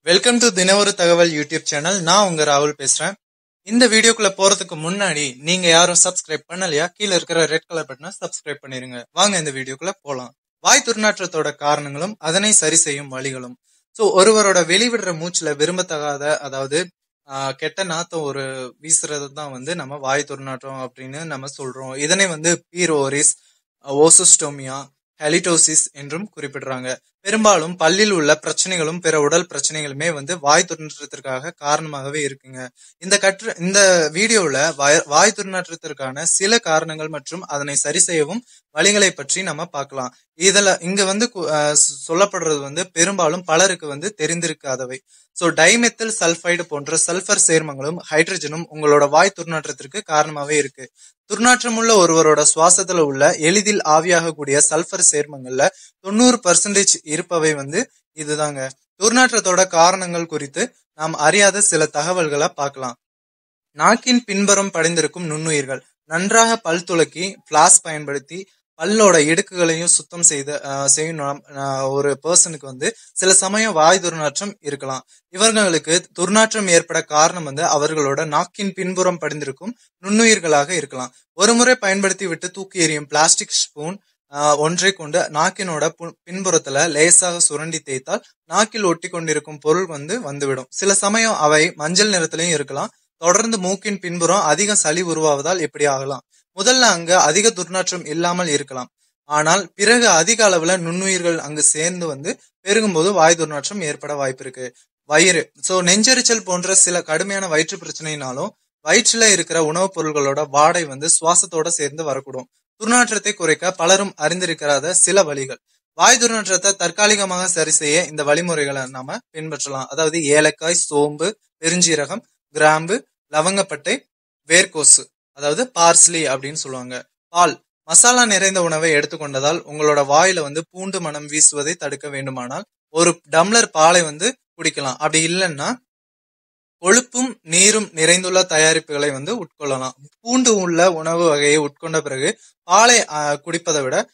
welcome to தினவொரு தகவல் YouTube channel நான் உங்க ராகுல் பேசுறேன் இந்த வீடியோக்குள்ள போறதுக்கு முன்னாடி நீங்க யாரும் சப்ஸ்கிரைப் பண்ணலையா கீழே இருக்கிற ரெட் கலர் பட்டனை சப்ஸ்கிரைப் பண்ணிருங்க வாங்க இந்த வீடியோக்குள்ள போலாம் வாய் துர்நாற்றத்தோட காரணங்களும் அதனை சரி செய்யும் வழிகளும் ஸோ ஒருவரோட வெளிவிடுற மூச்சுல விரும்பத்தகாத அதாவது ஆஹ், கெட்ட நாத்தம் ஒரு வீசுறது தான் வந்து நம்ம வாய் துர்நாற்றம் அப்படின்னு நம்ம சொல்றோம் இதனை வந்து பீரோரிஸ் ஓசோஸ்டோமியா ஹெலிடோசிஸ் என்றும் குறிப்பிடுறாங்க பெரும்பாலும் பல்லில் உள்ள பிரச்சனைகளும் பிற உடல் பிரச்சனைகளுமே வந்து வாய் துர்நாற்றத்திற்காக காரணமாகவே இருக்குங்க இந்த கற்று இந்த வீடியோல வாய் வாய் துர்நாற்றத்திற்கான சில காரணங்கள் மற்றும் அதனை சரி செய்யவும் வழிகளை பற்றி நம்ம பார்க்கலாம் இதுல இங்க வந்து கு- அஹ் சொ- சொல்லப்படுறது வந்து பெரும்பாலும் பலருக்கு வந்து தெரிந்திருக்காதவை ஸோ டைமெத்தில் சல்ஃபைடு போன்ற சல்ஃபர் சேர்மங்களும் ஹைட்ரஜனும் உங்களோட வாய் துர்நாற்றத்திற்கு காரணமாவே இருக்கு துர்நாற்றமுள்ள ஒருவரோட சுவாசத்துல உள்ள எளிதில் ஆவியாகக்கூடிய சல்ஃபர் சேர்மங்கள்ல தொண்ணூறு பர்சன்டேஜ் இருப்பவை வந்து இதுதாங்க துர்நாற்றத்தோட காரணங்கள் குறித்து நாம் அறியாத சில தகவல்களை பார்க்கலாம் நாக்கின் பின்புறம் படிந்திருக்கும் நுண்ணுயிர்கள் நன்றாக பல் துலக்கி பிளாஸ் பயன்படுத்தி பல்லோட இடுக்குகளையும் சுத்தம் செய்த அஹ், செய்யணும் அஹ், ஒரு பர்சனுக்கு வந்து சில சமயம் வாய் துர்நாற்றம் இருக்கலாம் இவர்களுக்கு துர்நாற்றம் ஏற்பட காரணம் வந்து அவர்களோட நாக்கின் பின்புறம் படிந்திருக்கும் நுண்ணுயிர்களாக இருக்கலாம் ஒருமுறை பயன்படுத்தி விட்டு தூக்கி எறியும் பிளாஸ்டிக் ஸ்பூன் ஆஹ் ஒன்றை கொண்டு நாக்கினோட பு- பின்புறத்துல லேசாக சுரண்டி தேய்த்தால் நாக்கில் ஒட்டி கொண்டிருக்கும் பொருள் வந்து வந்துவிடும் சில சமயம் அவை மஞ்சள் நிறத்திலையும் இருக்கலாம் தொடர்ந்து மூக்கின் பின்புறம் அதிக சளி உருவாவதால் இப்படி ஆகலாம் முதல்ல அங்க அதிக துர்நாற்றம் இல்லாமல் இருக்கலாம் ஆனால் பிறகு அதிக அளவுல நுண்ணுயிர்கள் அங்கு சேர்ந்து வந்து பெருகும்போது வாய் துர்நாற்றம் ஏற்பட வாய்ப்பு இருக்கு வயிறு சோ நெஞ்செரிச்சல் போன்ற சில கடுமையான வயிற்று பிரச்சனையினாலும் வயிற்றுல இருக்கிற உணவுப் பொருள்களோட வாடை வந்து சுவாசத்தோட சேர்ந்து வரக்கூடும் துர்நாற்றத்தை குறைக்க பலரும் அறிந்திருக்காத சில வழிகள் வாய் துர்நாற்றத்தை தற்காலிகமாக சரி செய்ய இந்த வழிமுறைகளை நாம பின்பற்றலாம் அதாவது ஏலக்காய் சோம்பு பெருஞ்சீரகம் கிராம்பு லவங்கப்பட்டை வேர்க்கோசு அதாவது பார்ஸ்லி அப்படின்னு சொல்லுவாங்க பால் மசாலா நிறைந்த உணவை எடுத்துக்கொண்டதால் உங்களோட வாயில வந்து பூண்டு மனம் வீசுவதை தடுக்க வேண்டுமானால் ஒரு டம்ளர் பாலை வந்து குடிக்கலாம் அப்படி இல்லைன்னா கொழுப்பும் நீரும் நிறைந்துள்ள தயாரிப்புகளை வந்து உட்கொள்ளலாம் பூண்டு உள்ள உணவு வகையை உட்கொண்ட பிறகு பாலை ஆஹ், குடிப்பதை விட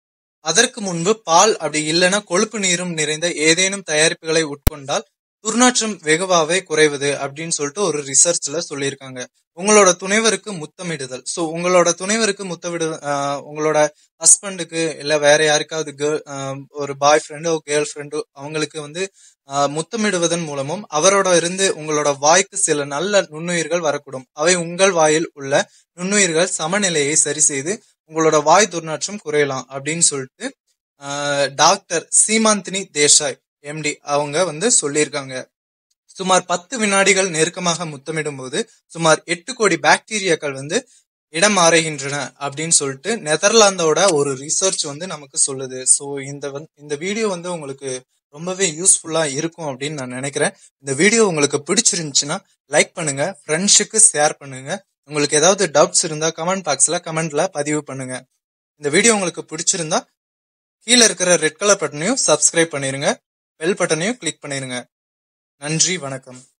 அதற்கு முன்பு பால் அப்படி இல்லைன்னா கொழுப்பு நீரும் நிறைந்த ஏதேனும் தயாரிப்புகளை உட்கொண்டால் துர்நாற்றம் வெகுவாவே குறைவது அப்படின்னு சொல்லிட்டு ஒரு ரிசர்ச்ல சொல்லியிருக்காங்க உங்களோட துணைவருக்கு முத்தமிடுதல் சோ உங்களோட துணைவருக்கு முத்தமிடு ஆஹ், உங்களோட ஹஸ்பண்டுக்கு இல்ல வேற யாருக்காவது கேர்ள் ஒரு பாய் ஃப்ரெண்டோ கேர்ள் ஃப்ரெண்டோ அவங்களுக்கு வந்து ஆஹ், முத்தமிடுவதன் மூலமும் அவரோட இருந்து உங்களோட வாய்க்கு சில நல்ல நுண்ணுயிர்கள் வரக்கூடும் அவை உங்கள் வாயில் உள்ள நுண்ணுயிர்கள் சமநிலையை சரி செய்து உங்களோட வாய் துர்நாற்றம் குறையலாம் அப்படின்னு சொல்லிட்டு ஆஹ், டாக்டர் சீமாந்தினி தேசாய் எம்டி அவங்க வந்து சொல்லியிருக்காங்க சுமார் பத்து வினாடிகள் நெருக்கமாக முத்தமிடும் போது சுமார் எட்டு கோடி பாக்டீரியாக்கள் வந்து இடம் மாறுகின்றன அப்படின்னு சொல்லிட்டு நெதர்லாந்தோட ஒரு ரிசர்ச் வந்து நமக்கு சொல்லுது ஸோ இந்த வந்து இந்த வீடியோ வந்து உங்களுக்கு ரொம்பவே யூஸ்ஃபுல்லா இருக்கும் அப்படின்னு நான் நினைக்கிறேன் இந்த வீடியோ உங்களுக்கு பிடிச்சிருந்துச்சுன்னா லைக் பண்ணுங்க ஃப்ரெண்ட்ஸுக்கு ஷேர் பண்ணுங்க உங்களுக்கு ஏதாவது டவுட்ஸ் இருந்தா கமெண்ட் பாக்ஸ்ல கமெண்ட்ல பதிவு பண்ணுங்க இந்த வீடியோ உங்களுக்கு பிடிச்சிருந்தா கீழே இருக்கிற ரெட் கலர் பட்டனையும் சப்ஸ்கிரைப் பண்ணிருங்க பெல் பட்டனையும் கிளிக் பண்ணிருங்க நன்றி வணக்கம்